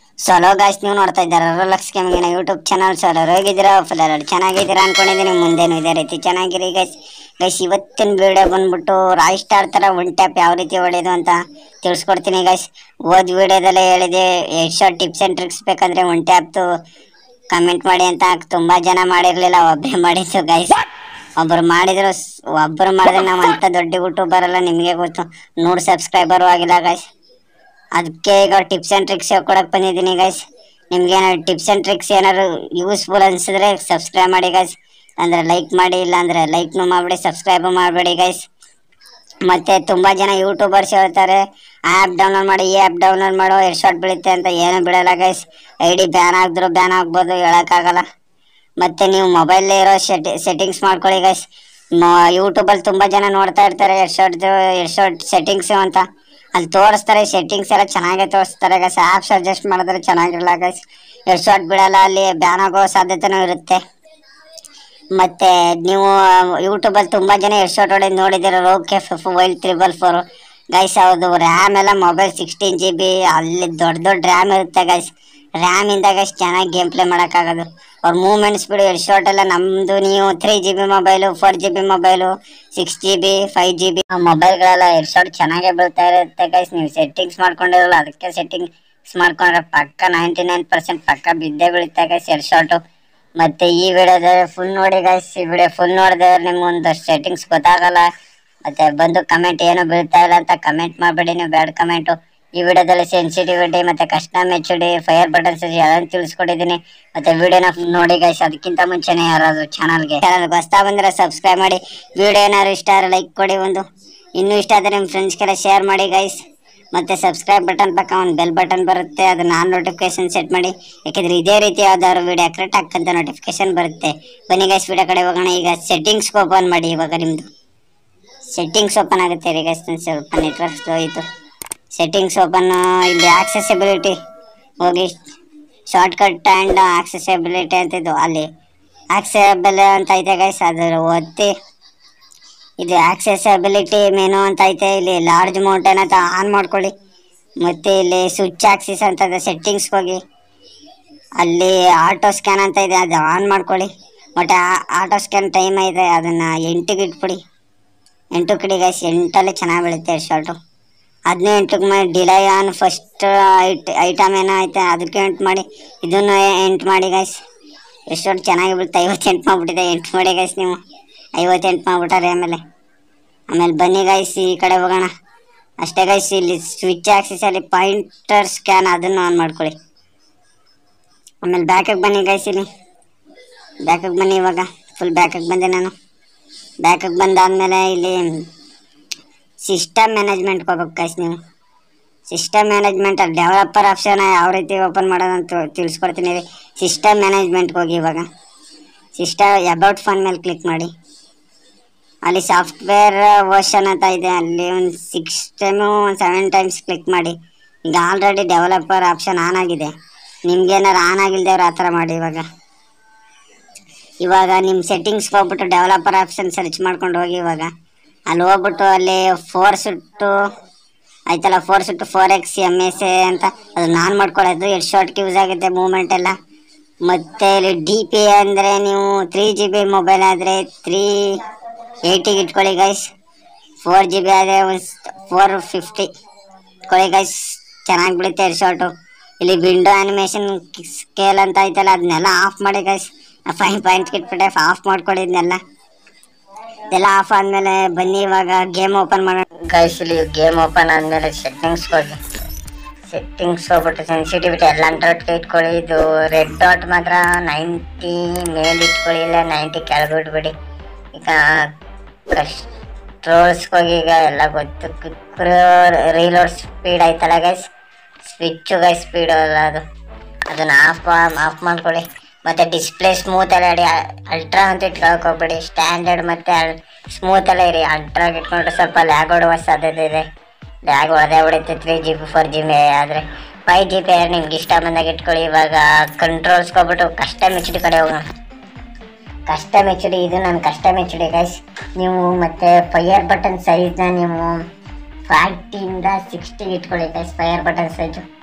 ಸಲೋ guys ನೀವು ನೋಡ್ತಾ ಇದ್ದಾರೆ ರೋಲಕ್ಸ್ ಕೆಮ್ಮಿನ ಯೂಟ್ಯೂಬ್ ಚಾನಲ್ ಸರ್ ಹೋಗಿದ್ದೀರಾ ಫುಲ್ ಎಲ್ಲ ಚೆನ್ನಾಗಿದ್ದೀರಾ ಅನ್ಕೊಂಡಿದ್ದೀನಿ ಮುಂದೇನು ಇದೇ ರೀತಿ ಚೆನ್ನಾಗಿರಿ ಗೈಸ್ ಗೈಸ್ ಇವತ್ತಿನ ವಿಡಿಯೋ ಬಂದ್ಬಿಟ್ಟು ರಾಯ್ ಸ್ಟಾರ್ ಥರ ಒನ್ ಟ್ಯಾಪ್ ಯಾವ ರೀತಿ ಹೊಡೆಯೋದು ಅಂತ ತಿಳಿಸ್ಕೊಡ್ತೀನಿ ಗೈಸ್ ಓದ್ ವಿಡಿಯೋದಲ್ಲೇ ಹೇಳಿದೆ ಎಷ್ಟು ಟಿಪ್ಸ್ ಆ್ಯಂಡ್ ಟ್ರಿಕ್ಸ್ ಬೇಕಂದ್ರೆ ಒನ್ ಟ್ಯಾಪ್ದು ಕಮೆಂಟ್ ಮಾಡಿ ಅಂತ ತುಂಬ ಜನ ಮಾಡಿರಲಿಲ್ಲ ಒಬ್ಬರೇ ಮಾಡಿದ್ದು ಗೈಸ್ ಒಬ್ಬರು ಮಾಡಿದ್ರು ಸ್- ಒಬ್ಬರು ಮಾಡಿದ್ರೆ ನಾವು ಅಂಥ ದೊಡ್ಡ ಯೂಟ್ಯೂಬರ್ ಅಲ್ಲ ನಿಮಗೆ ಗೊತ್ತು ನೂರು ಸಬ್ಸ್ಕ್ರೈಬರು ಆಗಿಲ್ಲ ಗೈಸ್ ಅದಕ್ಕೆ ಈಗ ಟಿಪ್ಸ್ ಆ್ಯಂಡ್ ಟ್ರಿಕ್ಸ್ ಕೊಡಕ್ಕೆ ಬಂದಿದ್ದೀನಿ ಗೈಸ್ ನಿಮ್ಗೆ ಏನಾದ್ರು ಟಿಪ್ಸ್ ಆ್ಯಂಡ್ ಟ್ರಿಕ್ಸ್ ಏನಾದ್ರು ಯೂಸ್ಫುಲ್ ಅನಿಸಿದ್ರೆ ಸಬ್ಸ್ಕ್ರೈಬ್ ಮಾಡಿ ಗೈಸ್ ಅಂದರೆ ಲೈಕ್ ಮಾಡಿ ಇಲ್ಲಾಂದರೆ ಲೈಕ್ನು ಮಾಡಿಬಿಡಿ ಸಬ್ಸ್ಕ್ರೈಬು ಮಾಡಬೇಡಿ ಗೈಸ್ ಮತ್ತು ತುಂಬ ಜನ ಯೂಟ್ಯೂಬರ್ಸ್ ಹೇಳ್ತಾರೆ ಆ ಆ್ಯಪ್ ಡೌನ್ಲೋಡ್ ಮಾಡಿ ಈ ಆ್ಯಪ್ ಡೌನ್ಲೋಡ್ ಮಾಡೋ ಎಷ್ಟು ಶಾರ್ಟ್ ಬೀಳುತ್ತೆ ಅಂತ ಏನೂ ಬಿಡೋಲ್ಲ ಗೈಸ್ ಐ ಡಿ ಬ್ಯಾನ್ ಆಗಿದ್ರು ಬ್ಯಾನ್ ಆಗ್ಬೋದು ಹೇಳೋಕ್ಕಾಗಲ್ಲ ಮತ್ತು ನೀವು ಮೊಬೈಲ್ ಇರೋ ಸೆಟಿ ಸೆಟ್ಟಿಂಗ್ಸ್ ಮಾಡ್ಕೊಳ್ಳಿ ಗೈಸ್ ಯೂಟ್ಯೂಬಲ್ಲಿ ತುಂಬ ಜನ ನೋಡ್ತಾ ಇರ್ತಾರೆ ಎರಡು ಶಾರ್ಟ್ದು ಎರಡು ಶಾರ್ಟ್ ಸೆಟ್ಟಿಂಗ್ಸು ಅಂತ ಅಲ್ಲಿ ತೋರಿಸ್ತಾರೆ ಸೆಟ್ಟಿಂಗ್ಸ್ ಎಲ್ಲ ಚೆನ್ನಾಗೇ ತೋರಿಸ್ತಾರೆ ಗೈಸ್ ಆ್ಯಪ್ಸ್ ಅಡ್ಜಸ್ಟ್ ಮಾಡಿದ್ರೆ ಚೆನ್ನಾಗಿರಲ್ಲ ಗೈಸ್ ಎರಡು ಶಾರ್ಟ್ ಬಿಡಲ್ಲ ಅಲ್ಲಿ ಬ್ಯಾನ್ ಆಗೋ ಸಾಧ್ಯತೆನೂ ಇರುತ್ತೆ ಮತ್ತೆ ನೀವು ಯೂಟ್ಯೂಬಲ್ಲಿ ತುಂಬ ಜನ ಎರಡು ಶಾರ್ಟ್ ಹೊಡೆದು ನೋಡಿದ್ದೀರ ರೋಕೆ ಫಿಫ್ ವೈಲ್ ತ್ರಿಬಲ್ ಫೋರು ಗೈಸ್ ಹೌದು ರ್ಯಾಮ್ ಎಲ್ಲ ಮೊಬೈಲ್ ಸಿಕ್ಸ್ಟೀನ್ ಜಿ ಬಿ ಅಲ್ಲಿ ದೊಡ್ಡ ದೊಡ್ಡ ರ್ಯಾಮ್ ಇರುತ್ತೆ ಗೈಸ್ ರ್ಯಾಮಿಂದ ಗೈಸ್ ಚೆನ್ನಾಗಿ ಗೇಮ್ ಪ್ಲೇ ಮಾಡೋಕ್ಕಾಗೋದು ಅವ್ರ ಮೂಮೆಂಟ್ಸ್ ಬಿಡು ಎರಡು ಶಾರ್ಟ್ ಎಲ್ಲ ನಮ್ಮದು ನೀವು three G B mobile four G B mobile six G B five G B ಮೊಬೈಲ್ಗಳೆಲ್ಲ ಎರಡು ಶಾರ್ಟ್ ಚೆನ್ನಾಗೇ ಬೀಳ್ತಾ ಇರುತ್ತೆ ಗೈಸ್ ನೀವು ಸೆಟ್ಟಿಂಗ್ಸ್ ಮಾಡ್ಕೊಂಡಿರಲ್ಲ ಅದಕ್ಕೆ ಸೆಟ್ಟಿಂಗ್ಸ್ ಮಾಡ್ಕೊಂಡ್ರೆ ಪಕ್ಕ ನೈಂಟಿ ನೈನ್ ಪರ್ಸೆಂಟ್ ಪಕ್ಕ ಬಿದ್ದೇ ಬೀಳುತ್ತೆ ಗೈಸ್ ಎರಡು ಶಾರ್ಟು ಮತ್ತೆ ಈ ವಿಡಿಯೋದ ಫುಲ್ ನೋಡಿ ಗೈಸ್ ಈ ವಿಡಿಯೋ ಫುಲ್ ನೋಡಿದ್ರೆ ನಿಮ್ಗೆ ಒಂದಷ್ಟು ಸೆಟ್ಟಿಂಗ್ಸ್ ಗೊತ್ತಾಗಲ್ಲ ಮತ್ತೆ ಬಂದು ಕಮೆಂಟ್ ಏನು ಬೀಳ್ತಾ ಇಲ್ಲ ಅಂತ ಕಮೆಂಟ್ ಮಾಡಬೇಡಿ ನೀವು ಬ್ಯಾಡ್ ಕಮೆಂಟು ಈ ವಿಡಿಯೋದಲ್ಲಿ ಸೆನ್ಸಿಟಿವಿಟಿ ಮತ್ತೆ custom H D fire buttons ಎಲ್ಲ ತಿಳಿಸ್ಕೊಟ್ಟಿದ್ದೀನಿ ಮತ್ತೆ ವಿಡಿಯೋನ ನೋಡಿ ಗೈಸ್ ಅದಕ್ಕಿಂತ ಮುಂಚೆನೆ ಯಾರಾದ್ರು ಚಾನಲ್ಗೆ ಚಾನಲ್ ಹೊಸ್ತಾ ಬಂದ್ರೆ ಸಬ್ಸ್ಕ್ರೈಬ್ ಮಾಡಿ ವಿಡಿಯೋ ಏನಾದ್ರು ಇಷ್ಟ ಆದರೆ ಲೈಕ್ ಕೊಡಿ ಒಂದು ಇನ್ನೂ ಇಷ್ಟ ಆದರೆ ನಿಮ್ಮ ಫ್ರೆಂಡ್ಸ್ಗೆಲ್ಲ ಶೇರ್ ಮಾಡಿ ಗೈಸ್ ಮತ್ತೆ ಸಬ್ಸ್ಕ್ರೈಬ್ ಬಟನ್ ಪಕ್ಕ ಒಂದು ಬೆಲ್ ಬಟನ್ ಬರುತ್ತೆ ಅದು ನಾನು ನೋಟಿಫಿಕೇಶನ್ ಸೆಟ್ ಮಾಡಿ ಯಾಕೆಂದ್ರೆ ಇದೇ ರೀತಿ ಯಾವ್ದಾದ್ರು ವಿಡಿಯೋ ಕರೆಕ್ಟ್ ಹಾಕಂತ ನೋಟಿಫಿಕೇಶನ್ ಬರುತ್ತೆ ಬನ್ನಿ ಗೈಸ್ ವಿಡಿಯೋ ಕಡೆ ಹೋಗೋಣ ಈಗ ಸೆಟ್ಟಿಂಗ್ಸ್ ಓಪನ್ ಮಾಡಿ ಇವಾಗ ನಿಮ್ಮದು ಸೆಟ್ಟಿಂಗ್ಸ್ ಓಪನ್ ಆಗುತ್ತೆ ರೀ ಗೈಸ್ ನನ್ನ ಸ್ವಲ್ಪ ನೆಟ್ವರ್ಕ್ ಸ್ಲೋ ಇತ್ತು ಸೆಟ್ಟಿಂಗ್ಸ್ ಓಪನ್ ಇಲ್ಲಿ ಆಕ್ಸೆಸಿಬಿಲಿಟಿ ಹೋಗಿ ಶಾರ್ಟ್ಕಟ್ ಆ್ಯಂಡ್ ಆಕ್ಸೆಸಿಬಿಲಿಟಿ ಅಂತಿದ್ದು ಅಲ್ಲಿ ಆಕ್ಸೆಬಲ್ ಅಂತ ಐತೆ ಗೈಸ್ ಅದರ ಒತ್ತಿ ಇದು ಆಕ್ಸೆಸಬಿಲಿಟಿ ಮೆನು ಅಂತ ಐತೆ ಇಲ್ಲಿ ಲಾರ್ಜ್ ಮೌಂಟೇನ್ ಅಂತ ಆನ್ ಮಾಡ್ಕೊಳ್ಳಿ ಮತ್ತೆ ಇಲ್ಲಿ ಸ್ವಿಚ್ ಆಕ್ಸಿಸ್ ಅಂತ ಸೆಟ್ಟಿಂಗ್ಸ್ಗೆ ಹೋಗಿ ಅಲ್ಲಿ ಆಟೋ ಸ್ಕ್ಯಾನ್ ಅಂತ ಇದೆ ಅದು ಆನ್ ಮಾಡ್ಕೊಳ್ಳಿ ಬಟ್ ಆಟೋ ಸ್ಕ್ಯಾನ್ ಟೈಮ್ ಐತೆ ಅದನ್ನು ಎಂಟಿಗೆ ಇಟ್ಬಿಡಿ ಎಂಟು ಕಡೆ ಗೈಸ್ ಎಂಟಲ್ಲಿ ಚೆನ್ನಾಗಿ ಬೀಳುತ್ತೆ ಶಾರ್ಟು ಹದಿನೈದು ಎಂಟಕ್ಕೆ ಮಾಡಿ ಡಿಲೇ ಆನ್ ಫಸ್ಟ್ ಐಟ್ ಐಟಮ್ ಏನೋ ಐತೆ ಅದಕ್ಕೆ ಎಂಟು ಮಾಡಿ ಇದನ್ನು ಎಂಟು ಮಾಡಿ ಗೈಸ್ ಎಷ್ಟೊಂದು ಚೆನ್ನಾಗಿ ಬೀಳುತ್ತೆ ಐವತ್ತೆಂಟು ಮಾಡಿಬಿಟ್ಟಿದೆ ಎಂಟು ಮಾಡಿ ಗೈಸ್ ನೀವು ಐವತ್ತೆಂಟು ಮಾಡಿಬಿಟ್ಟಾರೆ ಆಮೇಲೆ ಆಮೇಲೆ ಬನ್ನಿ ಗೈಸ್ ಈ ಕಡೆ ಹೋಗೋಣ ಅಷ್ಟೇ ಗೈಸ್ ಇಲ್ಲಿ ಸ್ವಿಚ್ ಆಕ್ಸಿಸಲ್ಲಿ ಪಾಯಿಂಟರ್ ಸ್ಕ್ಯಾನ್ ಅದನ್ನು ಆನ್ ಮಾಡ್ಕೊಳ್ಳಿ ಆಮೇಲೆ ಬ್ಯಾಕಿಗೆ ಬನ್ನಿ ಗೈಸ್ ಇಲ್ಲಿ ಬ್ಯಾಕಿಗೆ ಬನ್ನಿ ಇವಾಗ ಫುಲ್ ಬ್ಯಾಕಿಗೆ ಬಂದೆ ನಾನು ಬ್ಯಾಕಿಗೆ ಬಂದಾದಮೇಲೆ ಇಲ್ಲಿ ಸಿಸ್ಟಮ್ ಮ್ಯಾನೇಜ್ಮೆಂಟ್ಗೆ ಹೋಗ್ಬೇಕು ಗೈಸ್ ನೀವು ಸಿಸ್ಟಮ್ ಮ್ಯಾನೇಜ್ಮೆಂಟ್ ಅಲ್ಲಿ ಡೆವಲಪರ್ ಆಪ್ಷನ್ ಯಾವ ರೀತಿ ಓಪನ್ ಮಾಡೋದಂತ ತಿಳಿಸ್ಕೊಡ್ತೀನಿ ಸಿಸ್ಟಮ್ ಮ್ಯಾನೇಜ್ಮೆಂಟ್ಗೆ ಹೋಗಿ ಇವಾಗ ಸಿಸ್ಟಮ್ ಅಬೌಟ್ ಫೋನ್ ಮೇಲೆ ಕ್ಲಿಕ್ ಮಾಡಿ ಅಲ್ಲಿ ಸಾಫ್ಟ್ವೇರ್ ವರ್ಷನ್ ಅಂತ ಇದೆ ಅಲ್ಲಿ ಒಂದು ಸಿಕ್ಸ್ ಟೈಮು ಒಂದು ಸೆವೆನ್ ಟೈಮ್ಸ್ ಕ್ಲಿಕ್ ಮಾಡಿ ಈಗ ಆಲ್ರೆಡಿ ಡೆವಲಪರ್ ಆಪ್ಷನ್ ಆನ್ ಆಗಿದೆ ನಿಮ್ಗೆ ಏನಾರು ಆನ್ ಆಗಿಲ್ದೇವ್ರು ಆ ಥರ ಮಾಡಿ ಇವಾಗ ಇವಾಗ ನಿಮ್ಮ ಸೆಟ್ಟಿಂಗ್ಸ್ಗೆ ಹೋಗ್ಬಿಟ್ಟು ಡೆವಲಪರ್ ಆಪ್ಷನ್ ಸರ್ಚ್ ಮಾಡ್ಕೊಂಡು ಹೋಗಿ ಇವಾಗ ಅಲ್ಲಿ ಹೋಗ್ಬಿಟ್ಟು ಅಲ್ಲಿ ಫೋರ್ ಸುಟ್ಟು ಆಯ್ತಲ್ಲ ಫೋರ್ ಸುಟ್ಟು four X M S A ಅಂತ ಅದು ನಾನು ಮಾಡ್ಕೊಳ್ಳೋದು ಎಷ್ಟು ಶಾರ್ಟ್ಗೆ ಯೂಸ್ ಆಗುತ್ತೆ ಮೂಮೆಂಟ್ ಎಲ್ಲ ಮತ್ತು ಇಲ್ಲಿ ಡಿ ಪಿ ಅಂದರೆ ನೀವು ತ್ರೀ ಜಿ ಬಿ ಮೊಬೈಲ್ ಆದರೆ ತ್ರೀ ಏಯ್ಟಿಗೆ ಇಟ್ಕೊಳ್ಳಿ ಗೈಸ್ ಫೋರ್ ಜಿ ಬಿ ಆದರೆ ಒಂದು ಫೋರ್ ಫಿಫ್ಟಿ ಇಟ್ಕೊಳ್ಳಿ ಗೈಸ್ ಚೆನ್ನಾಗಿ ಬೀಳುತ್ತೆ ಎರಡು ಶಾರ್ಟು ಇಲ್ಲಿ ವಿಂಡೋ ಆ್ಯನಿಮೇಷನ್ ಸ್ಕೇಲ್ ಅಂತ ಐತಲ್ಲ ಅದನ್ನೆಲ್ಲ ಆಫ್ ಮಾಡಿ ಗೈಸ್ ಫೈವ್ ಪಾಯಿಂಟ್ಗೆ ಇಟ್ಬಿಟ್ಟೆ ಆಫ್ ಮಾಡ್ಕೊಳ್ಳಿ ಇದನ್ನೆಲ್ಲ ಇದೆಲ್ಲ ಆಫ್ ಆದಮೇಲೆ ಬನ್ನಿ ಇವಾಗ ಗೇಮ್ ಓಪನ್ ಮಾಡೋಣ ಗೈಸ್ ಇಲ್ಲಿ ಗೇಮ್ ಓಪನ್ ಆದಮೇಲೆ ಸೆಟ್ಟಿಂಗ್ಸ್ಗೆ ಹೋಗಿ ಸೆಟ್ಟಿಂಗ್ಸ್ ಹೋಗ್ಬಿಟ್ಟು ಸೆನ್ಸಿಟಿವಿಟಿ ಎಲ್ಲ ಹಂಡ್ರೆಡ್ಗೆ ಇಟ್ಕೊಳ್ಳಿ ಇದು ರೆಡ್ ಡಾಟ್ ಮಾತ್ರ ನೈಂಟಿ ಮೇಲೆ ಇಟ್ಕೊಳ್ಳಿ ಇಲ್ಲ ನೈಂಟಿ ಕೆಳಗೆ ಬಿಟ್ಬಿಡಿ ಈಗ ಕಂಟ್ರೋಲ್ಸ್ಗೆ ಹೋಗಿ ಈಗ ಎಲ್ಲ ಗೊತ್ತು ರೀಲೋಡ್ ಸ್ಪೀಡ್ ಆಯ್ತಲ್ಲ ಗೈಸ್ ಸ್ವಿಚ್ಚು ಗೈಸ್ ಸ್ಪೀಡು ಅಲ್ಲ ಅದು ಅದನ್ನು ಆಫ್ ಆಫ್ ಮಾಡ್ಕೊಳ್ಳಿ ಮತ್ತು ಡಿಸ್ಪ್ಲೇ ಸ್ಮೂತ್ ಎಲ್ಲ ಇಡಿ ಅಲ್ಟ್ರಾ ಅಂತ ಇಟ್ಕೊಳಕ್ಕೆ ಹೋಗ್ಬೇಡಿ ಸ್ಟ್ಯಾಂಡರ್ಡ್ ಮತ್ತು ಸ್ಮೂತ್ ಎಲ್ಲ ಇರಿ ಅಲ್ಟ್ರಾಗೆ ಇಟ್ಕೊಂಡ್ರೆ ಸ್ವಲ್ಪ ಲ್ಯಾಗ್ ಹೊಡುವ ಸಾಧ್ಯತೆ ಇದೆ ಲ್ಯಾಗ್ ಹೊಡೆದೇ ಹೊಡಿತೆ three G B four G B ಆದರೆ ಫೈವ್ ಜಿ ಬಿ ನಿಮ್ಗೆ ಇಷ್ಟ ಬಂದಾಗ ಇಟ್ಕೊಳ್ಳಿ ಇವಾಗ ಕಂಟ್ರೋಲ್ಸ್ಗೆ ಹೋಗ್ಬಿಟ್ಟು ಕಸ್ಟಮ್ ಎಚ್ ಡಿ ಕಡೆ ಹೋಗೋಣ ಕಸ್ಟಮ್ ಎಚ್ ಡಿ ಇದು ನನ್ನ ಕಸ್ಟಮ್ ಎಚ್ ಡಿ ಗೈಸ್ ನೀವು ಮತ್ತು ಫೈಯರ್ ಬಟನ್ ಸೈಜ್ನ ನೀವು ಫಾರ್ಟಿಯಿಂದ ಸಿಕ್ಸ್ಟಿಗೆ ಇಟ್ಕೊಳ್ಳಿ ಗೈಸ್ ಫೈಯರ್ ಬಟನ್ ಸೈಜು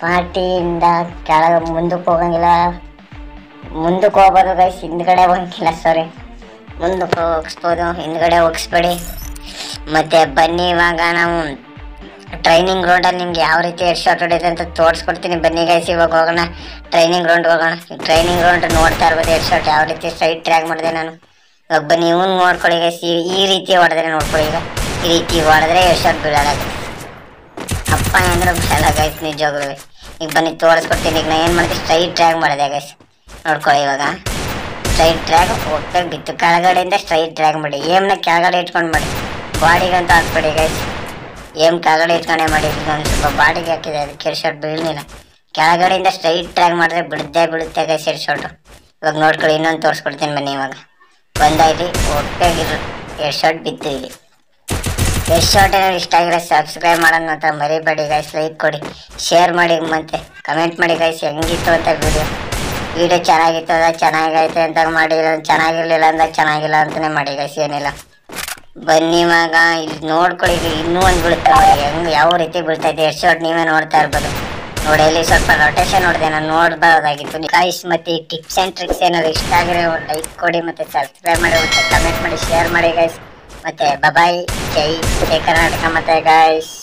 ಪಾರ್ಟಿಯಿಂದ ಕೆಳಗೆ ಮುಂದಕ್ಕೆ ಹೋಗಂಗಿಲ್ಲ ಮುಂದಕ್ಕೆ ಹೋಗ್ಬೋದು ಗೈಸ್ ಹಿಂದ್ಗಡೆ ಹೋಗಂಗಿಲ್ಲ ಸಾರಿ ಮುಂದಕ್ಕೆ ಹೋಗಿಸ್ಬೋದು ಹಿಂದ್ಗಡೆ ಹೋಗಿಸ್ಬೇಡಿ ಮತ್ತು ಬನ್ನಿ ಇವಾಗ ನಾವು ಟ್ರೈನಿಂಗ್ ಗ್ರೌಂಡಲ್ಲಿ ನಿಮ್ಗೆ ಯಾವ ರೀತಿ ಹೆಡ್ ಶಾಟ್ ಹೊಡಿದೆ ಅಂತ ತೋರಿಸ್ಕೊಡ್ತೀನಿ ಬನ್ನಿ ಗೈಸ್ ಇವಾಗ ಹೋಗೋಣ ಟ್ರೈನಿಂಗ್ ಗ್ರೌಂಡ್ ಹೋಗೋಣ ಟ್ರೈನಿಂಗ್ ಗ್ರೌಂಡ್ ನೋಡ್ತಾ ಇರ್ಬೋದು ಹೆಡ್ ಶಾಟ್ ಯಾವ ರೀತಿ ಸೈಡ್ ಟ್ರ್ಯಾಕ್ ಮಾಡಿದೆ ನಾನು ಇವಾಗ ಬನ್ನಿ ಇವನು ನೋಡ್ಕೊಳ್ಳಿ ಗೈಸ್ ಈ ರೀತಿ ಹೊಡೆದ್ರೆ ನೋಡ್ಕೊಳ್ಳಿ ಈಗ ಈ ರೀತಿ ಹೊಡೆದ್ರೆ ಹೆಡ್ ಶಾಟ್ ಬೀಳಲ್ಲ guys. ಅಪ್ಪ ಅಂದ್ರೆ ಬಿಡಲ್ಲ ಗೈಸ್ ನಿಜವಾಗ್ಲೂ ಈಗ ಬನ್ನಿ ತೋರಿಸ್ಕೊಡ್ತೀನಿ ಈಗ ನಾ ಏನು ಮಾಡ್ತೀನಿ ಸ್ಟ್ರೈಟ್ ಟ್ರ್ಯಾಕ್ ಮಾಡಿದೆ ಗೈಸ್ ನೋಡ್ಕೊಳ್ಳಿ ಇವಾಗ ಸ್ಟ್ರೈಟ್ ಟ್ರ್ಯಾಕ್ ಹೋಗ್ತಾ ಬಿತ್ತು ಕೆಳಗಡೆಯಿಂದ ಸ್ಟ್ರೈಟ್ ಟ್ರ್ಯಾಕ್ ಮಾಡಿ ಏಮ್ನ ಕೆಳಗಡೆ ಇಟ್ಕೊಂಡು ಮಾಡಿ ಬಾಡಿಗಂತ ಹಾಕ್ಬೇಡಿ ಗೈಸ್ ಏಮ್ ಕೆಳಗಡೆ ಇಟ್ಕೊಂಡೆ ಮಾಡಿ ನಾನು ಸ್ವಲ್ಪ ಬಾಡಿಗೆ ಹಾಕಿದೆ ಅದಕ್ಕೆ ಹೆಡ್ ಶಾಟ್ ಬೀಳಲಿಲ್ಲ ಕೆಳಗಡೆಯಿಂದ ಸ್ಟ್ರೈಟ್ ಟ್ರ್ಯಾಕ್ ಮಾಡಿದ್ರೆ ಬಿಡದೆ ಬೀಳುತ್ತೆ ಗೈಸ್ ಹೆಡ್ ಶಾಟು ಇವಾಗ ನೋಡ್ಕೊಳ್ಳಿ ಇನ್ನೊಂದು ತೋರಿಸ್ಕೊಡ್ತೀನಿ ಬನ್ನಿ ಇವಾಗ ಬಂದಾಯ್ತು ಹೋಗ್ತಾಗಿರು ಹೆಡ್ ಶಾಟ್ ಬಿತ್ತು ಇಲ್ಲಿ ಎಷ್ಟು ಶಾರ್ಟ್ ಏನಾದ್ರು ಇಷ್ಟ ಆಗಿರೋ ಸಬ್ಸ್ಕ್ರೈಬ್ ಮಾಡೋಣ ಅಂತ ಮರಿಬೇಡಿ ಗೈಸ್ ಲೈಕ್ ಕೊಡಿ ಶೇರ್ ಮಾಡಿ ಮತ್ತೆ ಕಮೆಂಟ್ ಮಾಡಿ ಗೈಸ್ ಹೆಂಗಿತ್ತು ಅಂತ ವಿಡಿಯೋ ವಿಡಿಯೋ ಚೆನ್ನಾಗಿತ್ತು ಅದ ಚೆನ್ನಾಗೈತೆ ಅಂತ ಮಾಡಿ ಇಲ್ಲ ಚೆನ್ನಾಗಿರ್ಲಿಲ್ಲ ಅಂದಾಗ ಚೆನ್ನಾಗಿಲ್ಲ ಅಂತಾನೆ ಮಾಡಿ ಗೈಸ್ ಏನಿಲ್ಲ ಬನ್ನಿ ಮಗ ಇಲ್ಲಿ ನೋಡ್ಕೊಳ್ಳಿ ಇದು ಇನ್ನೂ ಒಂದು ಬೀಳುತ್ತೆ ನೋಡಿ ಹೆಂಗ್ ಯಾವ ರೀತಿ ಬೀಳ್ತೈತೆ ಎಷ್ಟು ಶಾರ್ಟ್ ನೀವೇ ನೋಡ್ತಾ ಇರ್ಬೋದು ನೋಡಿ ಇಲ್ಲಿ ಸ್ವಲ್ಪ ರೊಟೇಷನ್ ನೋಡಿದೆ ನಾನು ನೋಡ್ಬೋದಾಗಿತ್ತು ಗೈಸ್ ಮತ್ತೆ ಈ ಟಿಪ್ಸ್ ಆ್ಯಂಡ್ ಟ್ರಿಕ್ಸ್ ಏನಾದ್ರು ಇಷ್ಟ ಆಗಿರೋ ಲೈಕ್ ಕೊಡಿ ಮತ್ತೆ ಸಬ್ಸ್ಕ್ರೈಬ್ ಮಾಡಿ ಮತ್ತೆ ಕಮೆಂಟ್ ಮಾಡಿ ಶೇರ್ ಮಾಡಿ ಗೈಸ್ ಮತ್ತೆ ಬಬಾಯ್ ಜೈ ಜೈ ಕರ್ನಾಟಕ ಮತ್ತೆ ಗೈಸ್